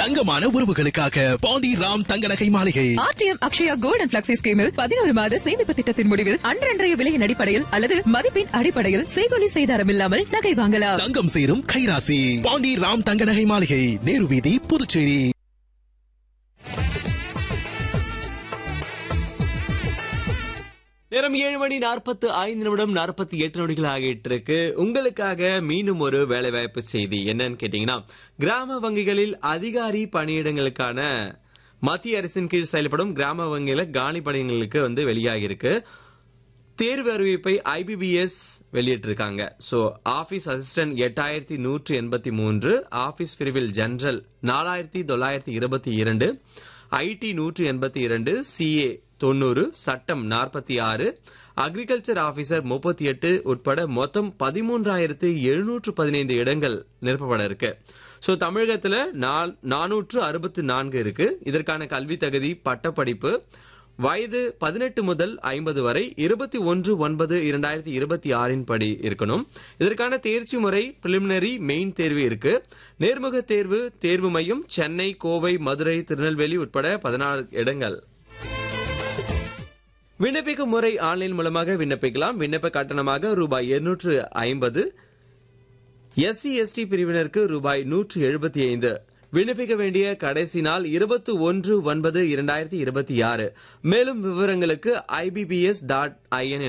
தங்கமான உறவுகளுக்காக பாண்டி ராம் தங்க நகை மாளிகை RTM Akshaya gold and flexi ஸ்கீமில் பதினோரு மாத சேமிப்பு திட்டத்தின் முடிவில் அன்றன்றைய விலையின் அடிப்படையில் அல்லது மதிப்பின் அடிப்படையில் செய்கொலி செய்தாரம் இல்லாமல் நகை வாங்கலாம் தங்கம் சேரும் கைராசி பாண்டி ராம் தங்க நகை மாளிகை நேரு வீதி புதுச்சேரி நேரம் ஏழு மணி நாற்பத்து ஐந்து நிமிடம் நாற்பத்தி எட்டு நொடிகள் ஆகிட்டு இருக்கு உங்களுக்காக மீண்டும் ஒரு வேலைவாய்ப்பு செய்தி என்னன்னு கேட்டீங்கன்னா கிராம வங்கிகளில் அதிகாரி பணியிடங்களுக்கான மத்திய அரசின் கீழ் செயல்படும் கிராம வங்கியில காலி பணியிடங்களுக்கு வந்து வெளியாகி இருக்கு தேர்வு அறிவிப்பை ஐபிபிஎஸ் வெளியிட்டிருக்காங்க ஸோ ஆஃபீஸ் அசிஸ்டன்ட் எட்டாயிரத்தி நூற்று எண்பத்தி மூன்று ஆஃபீஸ் பிரிவில் ஜெனரல் நாலாயிரத்தி தொள்ளாயிரத்தி இருபத்தி இரண்டு ஐடி நூற்று எண்பத்தி இரண்டு சிஏ தொண்ணூறு சட்டம் நாற்பத்தி ஆறு அக்ரிகல்ச்சர் ஆபீசர் முப்பத்தி எட்டு உட்பட மொத்தம் பதிமூன்றாயிரத்து எழுநூற்று பதினைந்து இடங்கள் நிரப்பப்பட இருக்கு ஸோ தமிழகத்தில் நானூற்று அறுபத்து நான்கு இருக்கு இதற்கான கல்வி தகுதி பட்டப்படிப்பு வயது பதினெட்டு முதல் ஐம்பது வரை இருபத்தி ஒன்று ஒன்பது இரண்டாயிரத்தி இருபத்தி ஆறின் படி இருக்கணும் இதற்கான தேர்ச்சி முறை பிலிமினரி மெயின் தேர்வு இருக்கு நேர்முக தேர்வு தேர்வு மையம் சென்னை கோவை மதுரை திருநெல்வேலி உட்பட பதினாறு இடங்கள் விண்ணப்பிக்கும் முறை ஆன்லைன் மூலமாக விண்ணப்பிக்கலாம் விண்ணப்ப கட்டணமாக ரூபாய் இருநூற்று ஐம்பது எஸ்சி எஸ்டி பிரிவினருக்கு ரூபாய் நூற்று எழுபத்தி ஐந்து விண்ணப்பிக்க வேண்டிய கடைசி நாள் இருபத்தி ஒன்று ஒன்பது இரண்டாயிரத்தி இருபத்தி ஆறு மேலும் விவரங்களுக்கு ஐபிபிஎஸ் டாட் ஐஎன்